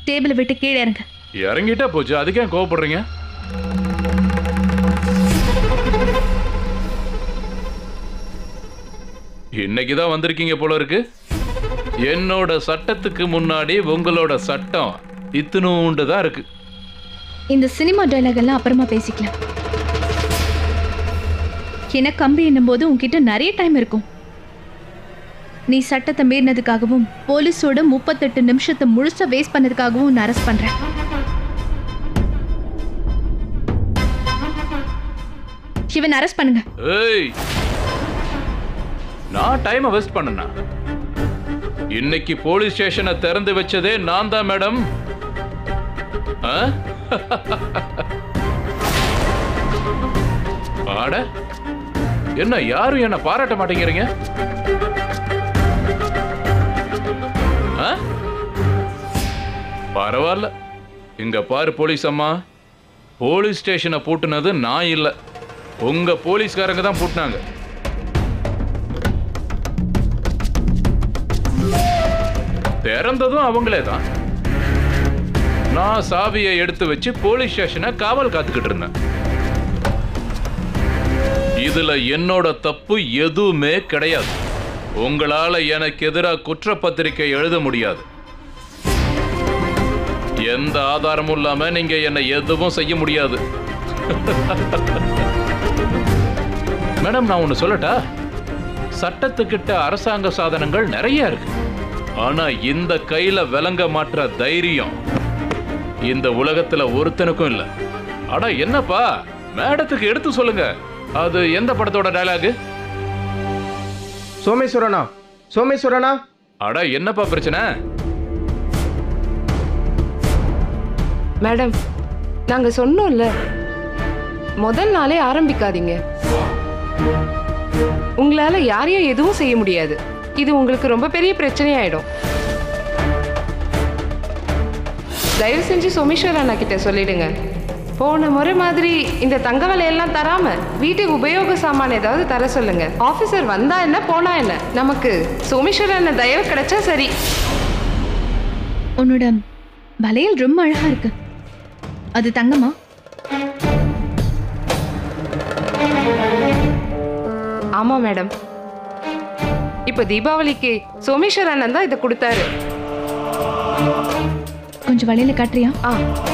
டேபிளை விட்டு கீழே இறங்க இறங்கிட்டா போச்சு அதுக்கே கோவப்படுறீங்க இன்னைக்கு தான் வந்திருக்கீங்க போல இருக்கு என்னோட சட்டத்துக்கு முன்னாடி உங்களோட சட்டம் இத்தினூண்டு தான் இருக்கு இந்த சினிமா டைலாக் எல்லாம் அப்புறமா பேசிக்கலாம் என்ன கம்பி என்னும் போது உன்கிட்ட நிறைய டைம் இருக்கும் நீ சட்டத்தை மீறினதுக்காகவும் போலீஸோட முப்பத்தெட்டு நிமிஷத்தை முழுசா வேஸ்ட் பண்ணதுக்காகவும் உன்னை அரெஸ்ட் பண்றேன் இவன் அரெஸ்ட் பண்ணுங்க ஏய் நான் டைமை வேஸ்ட் பண்ணனா இன்னைக்கு போலீஸ் ஸ்டேஷனை திறந்து வச்சதே நான் தான் மேடம் ஆ? ஆட என்ன யாரும் என்ன பாராட்ட மாட்டேங்கிறீங்க ஆ? பரவாயில்ல இங்க பாரு போலீஸ் அம்மா போலீஸ் ஸ்டேஷனை பூட்டுனது நான் இல்ல உங்க போலீஸ்காரங்க தான் பூட்டினாங்க திறந்ததும் அவங்களே தான் நான் சாவியை எடுத்து வச்சு போலீஸ் ஸ்டேஷனை காவல் காத்துக்கிட்டு இருந்தேன் இதுல என்னோட தப்பு எதுவுமே கிடையாது உங்களால எனக்கு எதிராக குற்றப்பத்திரிக்கை எழுத முடியாது எந்த ஆதாரமும் இல்லாம நீங்க என்னை எதுவும் செய்ய முடியாது மேடம் நான் ஒன்னு சொல்லட்டா சட்டத்துக்கிட்ட அரசாங்க சாதனங்கள் நிறைய இருக்கு ஆனா இந்த கையில விளங்க மாற்ற தைரியம் இந்த உலகத்துல ஒருத்தனுக்கும் இல்ல அட என்னப்பா மேடத்துக்கு எடுத்து சொல்லுங்க அது எந்த படத்தோட டயலாக் சோமேஸ்வரனா சோமேஸ்வரனா அட என்னப்பா பிரச்சனை மேடம் நாங்க சொன்னோம்ல முதல் நாளே ஆரம்பிக்காதீங்க உங்களால யாரையும் எதுவும் செய்ய முடியாது இது உங்களுக்கு ரொம்ப பெரிய பிரச்சனையாயிடும் தயவு செஞ்சு சோமேஸ்வர் அண்ணா கிட்ட சொல்லிடுங்க போன முறை மாதிரி இந்த தங்க விலையெல்லாம் தராம வீட்டுக்கு உபயோக சாமான் ஏதாவது தர சொல்லுங்க ஆபீசர் வந்தா என்ன போனா என்ன நமக்கு சோமேஸ்வர் அண்ணன் தயவு கிடைச்சா சரி உன்னோட வளையல் ரொம்ப அழகா இருக்கு அது தங்கமா ஆமா மேடம் இப்ப தீபாவளிக்கு சோமேஸ்வர் அண்ணன் தான் இதை கொடுத்தாரு கொஞ்சம் வளையல காட்டுறியா ஆ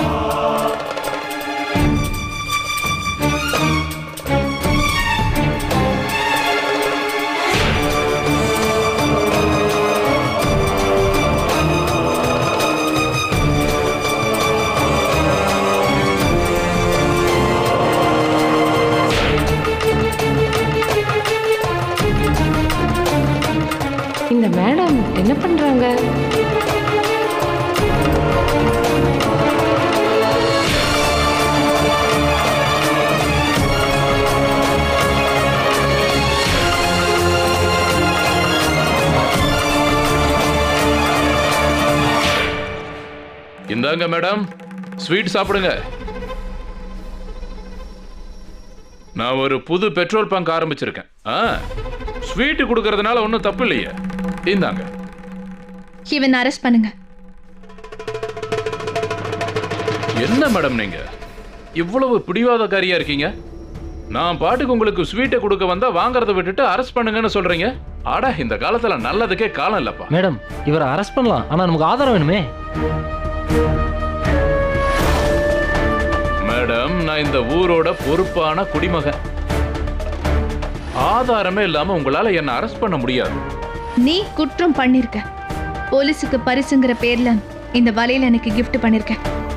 இந்த மேடம் என்ன பண்றாங்க இந்தாங்க மேடம் ஸ்வீட் சாப்பிடுங்க நான் ஒரு புது பெட்ரோல் பங்க் ஆரம்பிச்சிருக்கேன் ஆ ஸ்வீட் கொடுக்கறதுனால ஒன்றும் தப்பு இல்லையே இந்தாங்க இவன் அரெஸ்ட் பண்ணுங்க என்ன மேடம் நீங்க இவ்வளவு பிடிவாதக்காரியா இருக்கீங்க நான் பாட்டுக்கு உங்களுக்கு ஸ்வீட்டை கொடுக்க வந்தா வாங்குறதை விட்டுட்டு அரெஸ்ட் பண்ணுங்கன்னு சொல்றீங்க அட இந்த காலத்துல நல்லதுக்கே காலம் இல்லப்பா மேடம் இவரை அரெஸ்ட் பண்ணலாம் ஆனா நமக்கு ஆதாரம் வேணுமே மேடம் நான் இந்த ஊரோட பொறுப்பான குடிமகன் ஆதாரமே இல்லாம உங்களால என்ன அரெஸ்ட் பண்ண முடியாது நீ குற்றம் பண்ணிருக்க போலீஸுக்கு பரிசுங்கிற பேர்ல இந்த வலையில எனக்கு gift பண்ணிருக்க